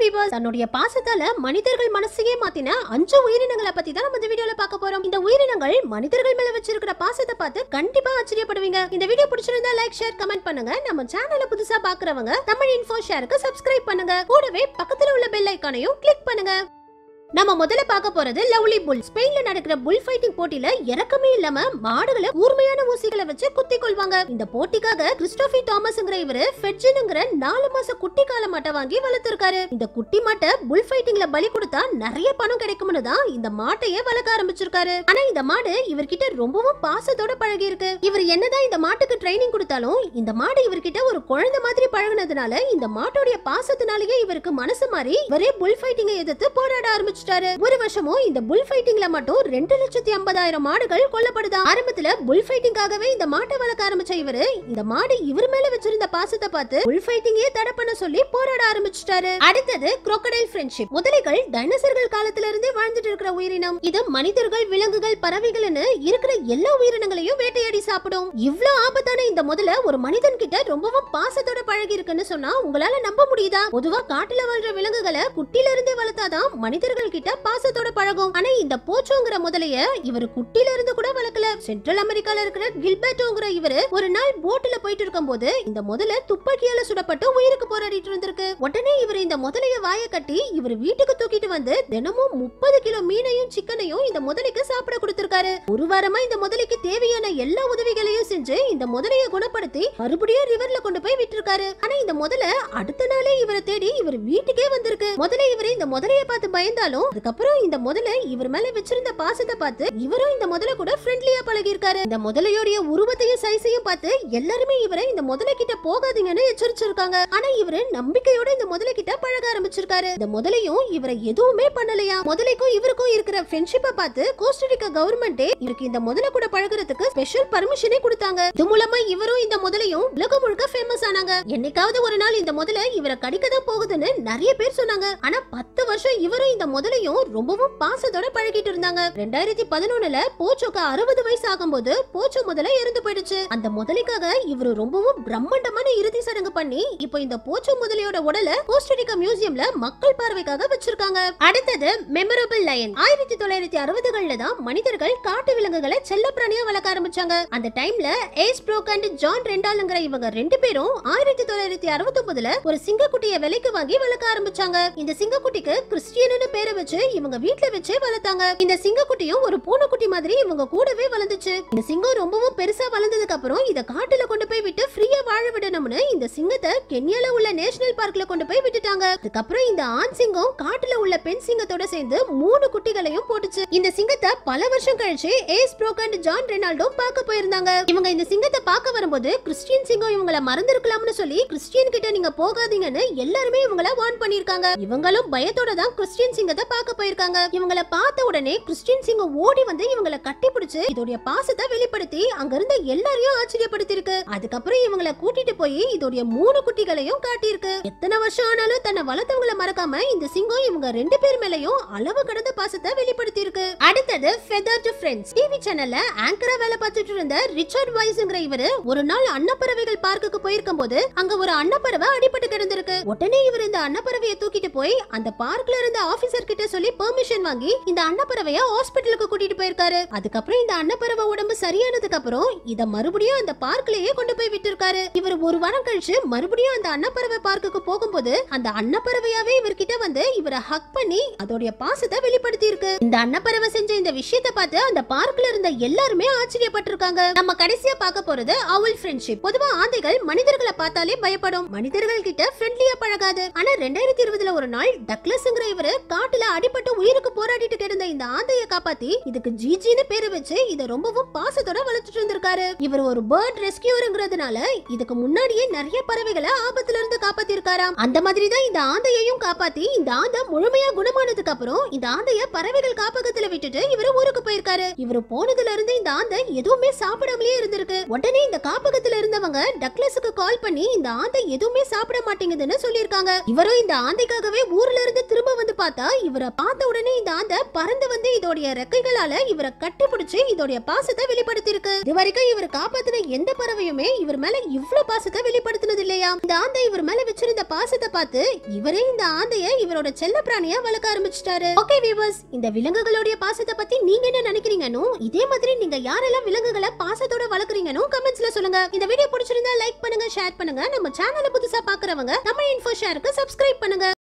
viewers தன்னுடைய பாசத்தால மனிதர்கள் மனசையே மாத்தின அஞ்சு உயிரினங்களை பத்தி தான் நம்ம இந்த வீடியோல பார்க்க போறோம் இந்த உயிரினங்கள் மனிதர்கள் மேல வச்சிருக்கிற பாசத்தை பார்த்து கண்டிப்பா ஆச்சரியப்படுவீங்க இந்த வீடியோ பிடிச்சிருந்தா லைக் ஷேர் கமெண்ட் பண்ணுங்க நம்ம சேனலை புதுசா பாக்குறவங்க தமிழ் இன்ஃபோ ஷேருக்கு சப்ஸ்கிரைப் பண்ணுங்க கூடவே பக்கத்துல உள்ள பெல் ஐக்கானையும் கிளிக் பண்ணுங்க நம்ம முதல்ல பார்க்க போறது லவ்லி புல் ஸ்பெயின்ல நடக்கிற புல் ஃபைட்டிங் போட்டியில இறக்கமே இல்லாம மாடுகளை கூர்மையான ஊசிகளை வச்சு குத்தி கொள்வாங்க இந்த போட்டிக்காக கிறிஸ்டோபி தாமஸ்ங்கிற இவரு ஃபெட்ஜின்ங்கிற நாலு மாச குட்டி கால மாட்டை வாங்கி வளர்த்திருக்காரு இந்த குட்டி மாட்டை புல் ஃபைட்டிங்ல பலி கொடுத்தா நிறைய பணம் கிடைக்கும்னு தான் இந்த மாட்டையே வளர்க்க ஆரம்பிச்சிருக்காரு ஆனா இந்த மாடு இவர்கிட்ட ரொம்பவும் பாசத்தோட பழகி இருக்கு இவர் என்னதான் இந்த மாட்டுக்கு ட்ரைனிங் கொடுத்தாலும் இந்த மாடு இவர்கிட்ட ஒரு குழந்தை மாதிரி பழகுனதுனால இந்த மாட்டோடைய பாசத்தினாலேயே இவருக்கு மனசு மாறி இவரே புல் ஃபைட்டிங்கை எதிர்த்து போராட ஆரம்பிச்சிட்டாரு ஒரு வருஷமும் இந்த புல் ஃபைட்டிங்ல மட்டும் ரெண்டு லட்சத்தி ஐம்பதாயிரம் மாடுகள் கொல்லப்படுதா ஆரம்பத்துல புல் ஃபைட்டிங்காகவே இந்த மாட்டை வளர்க்க ஆரம்பிச்ச இவரு இந்த மாடு இவர் மேல வச்சிருந்த பாசத்தை பார்த்து புல் ஃபைட்டிங்கே தடை பண்ண சொல்லி போராட ஆரம்பிச்சிட்டாரு அடுத்தது crocodile ஃப்ரெண்ட்ஷிப் முதலைகள் டைனோசர்கள் காலத்துல இருந்தே வாழ்ந்துட்டு இருக்கிற உயிரினம் இது மனிதர்கள் விலங்குகள் பறவைகள்னு இருக்கிற எல்லா உயிரினங்களையும் வேட்டையாடி சாப்பிடும் இவ்ளோ ஆபத்தான இந்த முதல்ல ஒரு மனிதன் கிட்ட ரொம்பவும் பாசத்தோட பழகி இருக்குன்னு சொன்னா உங்களால நம்ப முடியுதா பொதுவா காட்டுல வாழ்ற விலங்குகளை குட்டில இருந்தே வளர்த்தாதான் மனிதர்கள் கிட்ட பாசத்தோட பழகும் ஆனா இந்த போச்சோங்கிற முதலைய இவர் குட்டில இருந்து கூட வளர்க்கல சென்ட்ரல் அமெரிக்கால இருக்கிற கில்பர்ட்டோங்கிற இவரு ஒரு நாள் போட்ல போயிட்டு இருக்கும்போது இந்த முதல்ல துப்பாக்கியால சுடப்பட்டு உயிருக்கு போராடிட்டு இருந்திருக்கு உடனே இவர் இந்த முதலைய வாய கட்டி இவர் வீட்டுக்கு தூக்கிட்டு வந்து தினமும் முப்பது கிலோ மீனையும் சிக்கனையும் இந்த முதலைக்கு சாப்பிட கொடுத்திருக்காரு ஒரு வாரமா இந்த முதலைக்கு தேவையான எல்லா உதவிகளையும் செஞ்சு இந்த முதலைய குணப்படுத்தி மறுபடியும் ரிவர்ல கொண்டு போய் விட்டிருக்காரு ஆனா இந்த முதல அடுத்த நாளே இவரை தேடி இவர் வீட்டுக்கே வந்திருக்கு முதல்ல இவரு இந்த முதலைய பார்த்து பயந்தாலும் அதுக்கப்புறம் இந்த முதல்ல இவர் மேல வச்சிருந்த பாசத்தை பார்த்து இவரும் இந்த முதல்ல கூட ஃப்ரெண்ட்லியா பழகி இருக்காரு இந்த முதலையோடைய உருவத்தையும் சைஸையும் பார்த்து எல்லாருமே இவரை இந்த முதல கிட்ட போகாதீங்கன்னு எச்சரிச்சிருக்காங்க ஆனா இவரு நம்பிக்கையோட இந்த முதல கிட்ட பழக ஆரம்பிச்சிருக்காரு இந்த முதலையும் இவரை எதுவுமே பண்ணலையா முதலைக்கும் இவருக்கும் இருக்கிற ஃப்ரெண்ட்ஷிப்பை பார்த்து கோஸ்டரிக்கா கவர்மெண்டே இவருக்கு இந்த முதல கூட பழகுறதுக்கு ஸ்பெஷல் பர்மிஷனே கொடுத்தாங்க இது மூலமா இவரும் இந்த முதலையும் உலகம் முழுக்க ஃபேமஸ் ஆனாங்க என்னைக்காவது ஒரு நாள் இந்த முதல இவரை கடிக்க தான் போகுதுன்னு நிறைய பேர் சொன்னாங்க ஆனா பத்து வருஷம் இவரும் இந்த முதலையும் ரொம்பவும் பாசத்தோட பழகிட்டு இருந்தாங்க ரெண்டாயிரத்தி பதினொன்னுல போச்சோக்கு அறுபது வயசு ஆகும்போது போச்சோ முதல்ல இறந்து போயிடுச்சு அந்த முதலைக்காக இவரு ரொம்பவும் பிரம்மாண்டமான இறுதி சடங்கு பண்ணி இப்போ இந்த போச்சோ முதலையோட உடலை கோஸ்டரிக்கா மியூசியம்ல மக்கள் பார்வைக்காக வச்சிருக்காங்க அடுத்தது மெமரபிள் லயன் ஆயிரத்தி தொள்ளாயிரத்தி அறுபதுகள்ல தான் மனிதர்கள் காட்டு விலங்குகளை செல்லப்பிராணியா வளர்க்க ஆரம்பிச்சாங்க அந்த டைம்ல ஏஸ் ப்ரோக் அண்ட் ஜான் ரெண்டாலுங்கிற இவங்க ரெண்டு பேரும் ஆயிரத்தி தொள்ளாயிரத்தி அறுபத்தி ஒன்பதுல ஒரு சிங்கக்குட்டியை விலைக்கு வாங்கி வளர்க்க ஆரம்பிச்சாங்க இந்த சிங்கக்குட்டிக்கு கிறிஸ்டியன்னு பேரை வச்சு இவங்க வீட்ல வச்சே வளர்த்தாங்க இந்த சிங்கக்குட்டியும் ஒரு பூனைக்குட்டி மாதிரி இவங்க கூடவே வளர்ந்துச்சு இந்த சிங்கம் ரொம்பவும் பெருசா வளர்ந்ததுக்கு அப்புறம் இத காட்டுல கொண்டு போய் விட்டு ஃப்ரீயா வாழ விடணும்னு இந்த சிங்கத்தை கென்யால உள்ள நேஷனல் பார்க்ல கொண்டு போய் விட்டுட்டாங்க அதுக்கப்புறம் இந்த ஆண் சிங்கம் காட்டுல உள்ள பெண் சிங்கத்தோட சேர்ந்து மூணு குட்டிகளையும் போட்டுச்சு இந்த சிங்கத்தை பல வருஷம் கழிச்சு Ace Bourke and John Rendall பார்க்க போயிருந்தாங்க இவங்க இந்த சிங்கத்தை பார்க்க வரும்போது கிறிஸ்டியன் சிங்கம் இவங்கள மறந்திருக்கலாம்னு சொல்லி கிறிஸ்டியன் கிட்ட நீங்க போகாதீங்கன்னு எல்லாருமே இவங்கள வார்ன் பண்ணிருக்காங்க இவங்களும் பயத்தோட தான் கிறிஸ்டியன் சிங்கத்தை பார்க்க போயிருக்காங்க இவங்கள பார்த்த உடனே கிறிஸ்டியன் சிங்கம் ஓடி வந்து இவங்கள கட்டி பிடிச்சு இதோடைய பாசத்தை வெளிப்படுத்தி அங்க இருந்த எல்லாரையும் ஆச்சரியப்படுத்திருக்கு அதுக்கப்புறம் இவங்கள கூட்டிட்டு போய் இதோடைய மூணு குட்டிகளையும் காட்டியிருக்கு எத்தனை வருஷம் ஆனாலும் தன்னை வளர்த்தவங்கள மறக்காம இந்த சிங்கம் இவங்க ரெண்டு பேர் மேலயும் அளவு கடந்த பாசத்தை வெளிப்படுத்தி இருக்கு அடுத்தது ஃபெதர் டு ஃப்ரெண்ட்ஸ் டிவி சேனல்ல ஆங்கரா வேலை பார்த்துட்டு இருந்த ரிச்சர்ட் வைஸ்ங்கிற இவரு ஒரு நாள் அன்னப்பறவைகள் பார்க்குக்கு போயிருக்கும் போது அங்க ஒரு அன்னப்பறவை அடிபட்டு கிடந்திருக்கு உடனே இவர் இந்த அன்னப்பறவையை தூக்கிட்டு போய் அந்த பார்க்ல இருந்த ஆபீசர் கிட்ட சொல்லி பெர்மிஷன் வாங்கி இந்த அன்னப்பறவைய ஹாஸ்பிட்டலுக்கு கூட்டிட்டு போயிருக்காரு அதுக்கப்புறம் இந்த அன்னப்பறவை உடம்பு சரியானதுக்கு அப்புறம் இத மறுபடியும் அந்த பார்க்லயே கொண்டு போய் விட்டிருக்காரு இவர் ஒரு வாரம் கழிச்சு மறுபடியும் அந்த அன்னப்பறவை பார்க்குக்கு போகும்போது அந்த அன்னப்பறவையாவே இவர்கிட்ட வந்து இவரை ஹக் பண்ணி அதோடைய பாசத்தை வெளிப்படுத்தி இருக்கு இந்த அன்னப்பறவை செஞ்ச இந்த விஷயத்தை பார்த்து அந்த பார்க்ல இருந்த எல்லாருமே ஆச்சரியப்பட்டிருக்காங்க நம்ம கடைசியா பார்க்க போறது அவுல் ஃப்ரெண்ட்ஷிப் பொதுவா ஆந்தைகள் மனிதர்களை பார்த்தாலே பயப்படும் மனிதர்கள் கிட்ட ஃப்ரெண்ட்லியா பழகாது ஆனா ரெண்டாயிரத்தி இருபதுல ஒரு நாள் டக்ளஸ்ங்கிற இவரு காட்டுல அடிபட்டு உயிருக்கு போராடிட்டு கிடந்த இந்த ஆந்தைய காப்பாத்தி இதுக்கு ஜிஜின்னு பேரு வச்சு இத ரொம்பவும் பாசத்தோட வளர்த்துட்டு இருந்திருக்காரு இவர் ஒரு பேர்ட் ரெஸ்கியூருங்கிறதுனால இதுக்கு முன்னாடியே நிறைய பறவைகளை ஆபத்துல இருந்து காப்பாத்தி இருக்காராம் அந்த மாதிரி தான் இந்த ஆந்தையையும் காப்பாத்தி இந்த ஆந்தை முழுமையா குணமானதுக்கு அப்புறம் இந்த ஆந்தைய பறவைகள் காப்பகத்துல விட்டுட்டு இவரு ஊருக்கு போயிருக்காரு இவரு போனதுல இருந்து இந்த ஆந்தை எதுவுமே சாப்பிடாமலே இருந்திருக்கு உடனே இந்த காப்பகத்துல இருந்தவங்க டக்ளஸுக்கு கால் பண்ணி இந்த ஆந்தை எதுவுமே சாப்பிட மாட்டேங்குதுன்னு சொல்லியிருக்காங்க இவரும் இந்த ஆந்தைக்காகவே ஊர்ல இருந்து திரும்ப வந்து பார்த்தா இவரை பார்த்த உடனே இந்த ஆந்தை பறந்து வந்து இதோடைய ரெக்கைகளால இவரை கட்டிப்பிடிச்சு இதோடைய பாசத்தை வெளிப்படுத்தியிருக்கு இது வரைக்கும் இவர் காப்பாத்தின எந்த பறவையுமே இவர் மேல இவ்ளோ பாசத்தை வெளிப்படுத்தினது இல்லையா இந்த ஆந்தை இவர் மேல வச்சிருந்த பாசத்தை பார்த்து இவரே இந்த ஆந்தைய இவரோட செல்ல பிராணியா வளர்க்க ஆரம்பிச்சிட்டாரு ஓகே வீவர்ஸ் இந்த விலங்குகளுடைய பாசத்தை பத்தி நீங்க என்ன நினைக்கிறீங்கன்னு இதே மாதிரி நீங்க யாரெல்லாம் விலங்குகளை பாசத்தோட வளர்க்குறீங்கன்னு கமெண்ட்ஸ்ல சொல்லுங்க இந்த வீடியோ பிடிச்சிருந்தா லைக் பண்ணுங்க ஷேர் பண்ணுங்க நம்ம சேனலை புதுசா பாக்குறவங்க நம்ம இன்ஃபோ ஷேருக்கு சப்ஸ்கிரைப் பண்ணுங்க